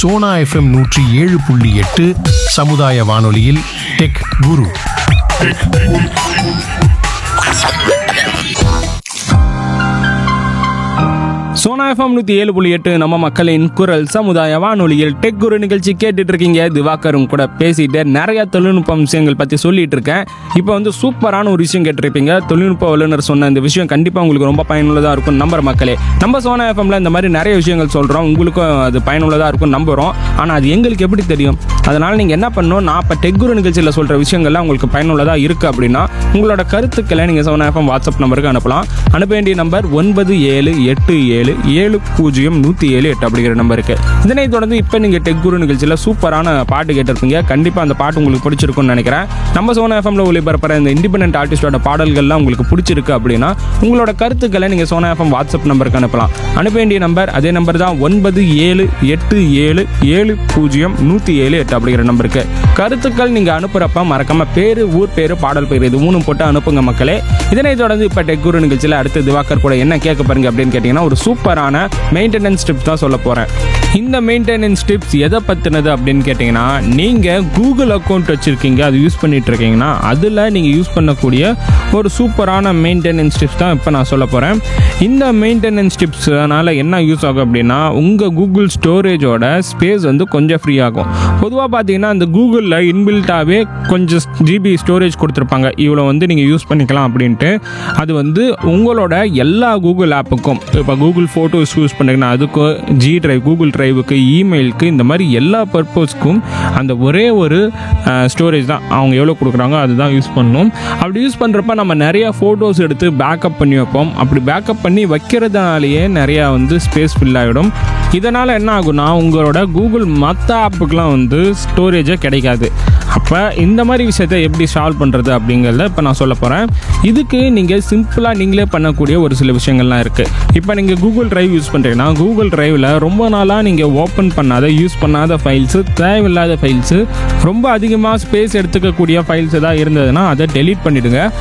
Sona FM நூற்றி ஏழு புள்ளி எட்டு சமுதாய வானொலியில் டெக் குரு சோனா எஃப்எம் நூற்றி ஏழு புள்ளி எட்டு நம்ம மக்களின் குரல் சமுதாய வானொலியில் டெக் குரு நிகழ்ச்சி கேட்டுட்டு இருக்கீங்க திவாகரும் கூட பேசிட்டு நிறைய தொழில்நுட்ப விஷயங்கள் பற்றி சொல்லிட்டு இருக்கேன் இப்போ வந்து சூப்பரான ஒரு விஷயம் கேட்டிருப்பீங்க தொழில்நுட்ப வல்லுநர் சொன்ன இந்த விஷயம் கண்டிப்பாக உங்களுக்கு ரொம்ப பயனுள்ளதாக இருக்கும் நம்புற மக்களே நம்ம சோனா எஃப்எம்ல இந்த மாதிரி நிறைய விஷயங்கள் சொல்கிறோம் உங்களுக்கும் அது பயனுள்ளதாக இருக்கும் நம்புகிறோம் ஆனால் அது எங்களுக்கு எப்படி தெரியும் அதனால் நீங்கள் என்ன பண்ணணும் நான் இப்போ டெக் குரு நிகழ்ச்சியில் சொல்கிற விஷயங்கள்லாம் உங்களுக்கு பயனுள்ளதாக இருக்குது அப்படின்னா உங்களோட கருத்துக்களை நீங்கள் சோனா எஃப்எம் வாட்ஸ்அப் நம்பருக்கு அனுப்பலாம் அனுப்ப வேண்டிய நம்பர் ஒன்பது ஏழு எட்டு ஏழு ஏழு பூஜ்ஜியம் நூற்றி ஏழு எட்டு அப்படிங்கிற நம்பருக்கு இதனை தொடர்ந்து இப்போ நீங்கள் டெக் குரு நிகழ்ச்சியில் சூப்பரான பாட்டு கேட்டிருப்பீங்க கண்டிப்பாக அந்த பாட்டு உங்களுக்கு பிடிச்சிருக்கும்னு நினைக்கிறேன் நம்ம சோனா எஃப்எம்ல ஒளிபரப்புற இந்த இண்டிபெண்டன்ட் ஆர்டிஸ்டோட பாடல்கள்லாம் உங்களுக்கு பிடிச்சிருக்கு அப்படின்னா உங்களோட கருத்துக்களை நீங்கள் சோனா எஃப்எம் வாட்ஸ்அப் நம்பருக்கு அனுப்பலாம் அனுப்ப வேண்டிய நம்பர் அதே நம்பர் தான் ஒன்பது ஏழு எட்டு ஏழு ஏழு பூஜ்ஜியம் நூற்றி ஏழு எட்டு அப்படிங்கிற நம்பருக்கு கருத்துக்கள் நீங்கள் அனுப்புகிறப்ப மறக்காம பேர் ஊர் பேர் பாடல் பேர் இது மூணும் போட்டு அனுப்புங்க மக்களே இதனை தொடர்ந்து இப்போ டெக் குரு நிகழ்ச்சியில் அடுத்து திவாகர் கூட என்ன கேட்க பாருங்க அப்படின்னு கேட்டிங்கன்னா ஒரு சூப்பரான மெயின்டெனன்ஸ் டிப்ஸ் தான் சொல்ல போகிறேன் இந்த மெயின்டெனன்ஸ் டிப்ஸ் எதை பற்றினது அப்படின்னு கேட்டிங்கன்னா நீங்கள் கூகுள் அக்கௌண்ட் வச்சுருக்கீங்க அது யூஸ் பண்ணிட்டு இருக்கீங்கன்னா அதில் நீங்கள் யூஸ் பண்ணக்கூடிய ஒரு சூப்பரான மெயின்டெனன்ஸ் டிப்ஸ் தான் இப்போ நான் சொல்ல போகிறேன் இந்த மெயின்டெனன்ஸ் டிப்ஸ்னால என்ன யூஸ் ஆகும் அப்படின்னா உங்கள் கூகுள் ஸ்டோரேஜோட ஸ்பேஸ் வந்து கொஞ்சம் ஃப்ரீ ஆகும் பொதுவாக பார்த்தீங்கன்னா அந்த கூகுளில் இன்பில்ட்டாகவே கொஞ்சம் ஜிபி ஸ்டோரேஜ் கொடுத்துருப்பாங்க இவ்வளோ வந்து நீங்கள் யூஸ் பண்ணிக்கலாம் அப்படின்ட்டு அது வந்து உங்களோட எல்லா கூகுள் ஆப்புக்கும் இப்போ கூகுள் ஃபோட்டோஸ் யூஸ் பண்ணுறீங்கன்னா அதுக்கு ஜி டிரைவ் கூகுள் டிரைவுக்கு இமெயிலுக்கு இந்த மாதிரி எல்லா பர்பஸ்க்கும் அந்த ஒரே ஒரு ஸ்டோரேஜ் தான் அவங்க எவ்வளோ கொடுக்குறாங்க அதுதான் யூஸ் பண்ணணும் அப்படி யூஸ் பண்ணுறப்ப நம்ம நிறைய ஃபோட்டோஸ் எடுத்து பேக்கப் பண்ணி வைப்போம் அப்படி பேக்கப் பண்ணி வைக்கிறதுனாலேயே நிறையா வந்து ஸ்பேஸ் ஃபில் ஆகிடும் இதனால் என்ன ஆகும்னா உங்களோட கூகுள் மற்ற ஆப்புக்கெலாம் வந்து ஸ்டோரேஜே கிடைக்காது அப்போ இந்த மாதிரி விஷயத்தை எப்படி சால்வ் பண்ணுறது அப்படிங்கிறத இப்போ நான் சொல்ல போகிறேன் இதுக்கு நீங்கள் சிம்பிளாக நீங்களே பண்ணக்கூடிய ஒரு சில விஷயங்கள்லாம் இருக்குது இப்போ நீங்கள் கூகுள் டிரைவ் யூஸ் பண்ணுறீங்கன்னா கூகுள் டிரைவில் ரொம்ப நாளாக நீங்கள் ஓப்பன் பண்ணாத யூஸ் பண்ணாத ஃபைல்ஸு தேவையில்லாத ஃபைல்ஸு ரொம்ப அதிகமாக ஸ்பேஸ் எடுத்துக்கக்கூடிய ஃபைல்ஸ் ஏதாவது இருந்ததுன்னா அதை டெலீட் பண்ணிவிடுங்க